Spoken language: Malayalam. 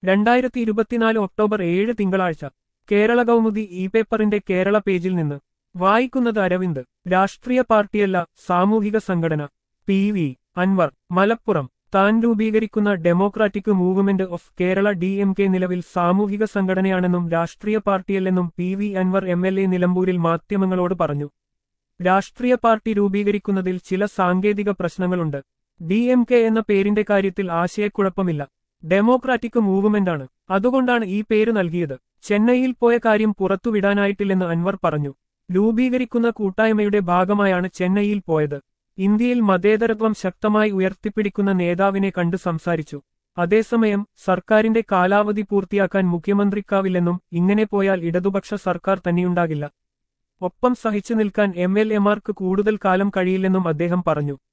രണ്ടായിരത്തി ഇരുപത്തിനാല് ഒക്ടോബർ ഏഴ് തിങ്കളാഴ്ച കേരള കൗമുദി ഇ പേപ്പറിന്റെ കേരള പേജിൽ നിന്ന് വായിക്കുന്നത് അരവിന്ദ് രാഷ്ട്രീയ പാർട്ടിയല്ല സാമൂഹിക സംഘടന പി വി അൻവർ മലപ്പുറം താൻ രൂപീകരിക്കുന്ന democratic movement of Kerala D M K നിലവിൽ സാമൂഹിക സംഘടനയാണെന്നും രാഷ്ട്രീയ പാർട്ടിയല്ലെന്നും P V Anvar M L A നിലമ്പൂരിൽ മാധ്യമങ്ങളോട് പറഞ്ഞു രാഷ്ട്രീയ പാർട്ടി രൂപീകരിക്കുന്നതിൽ ചില സാങ്കേതിക പ്രശ്നങ്ങളുണ്ട് ഡി എം കെ എന്ന പേരിന്റെ കാര്യത്തിൽ ആശയക്കുഴപ്പമില്ല ഡെമോക്രാറ്റിക് മൂവ്മെന്റാണ് അതുകൊണ്ടാണ് ഈ പേര് നൽകിയത് ചെന്നൈയിൽ പോയ കാര്യം പുറത്തുവിടാനായിട്ടില്ലെന്ന് അൻവർ പറഞ്ഞു രൂപീകരിക്കുന്ന കൂട്ടായ്മയുടെ ഭാഗമായാണ് ചെന്നൈയിൽ പോയത് ഇന്ത്യയിൽ മതേതരത്വം ശക്തമായി ഉയർത്തിപ്പിടിക്കുന്ന നേതാവിനെ കണ്ട് സംസാരിച്ചു അതേസമയം സർക്കാരിന്റെ കാലാവധി പൂർത്തിയാക്കാൻ മുഖ്യമന്ത്രിക്കാവില്ലെന്നും ഇങ്ങനെ പോയാൽ ഇടതുപക്ഷ സർക്കാർ തന്നെയുണ്ടാകില്ല ഒപ്പം സഹിച്ചു നിൽക്കാൻ എം എൽ എമാർക്ക് കൂടുതൽ കാലം കഴിയില്ലെന്നും അദ്ദേഹം പറഞ്ഞു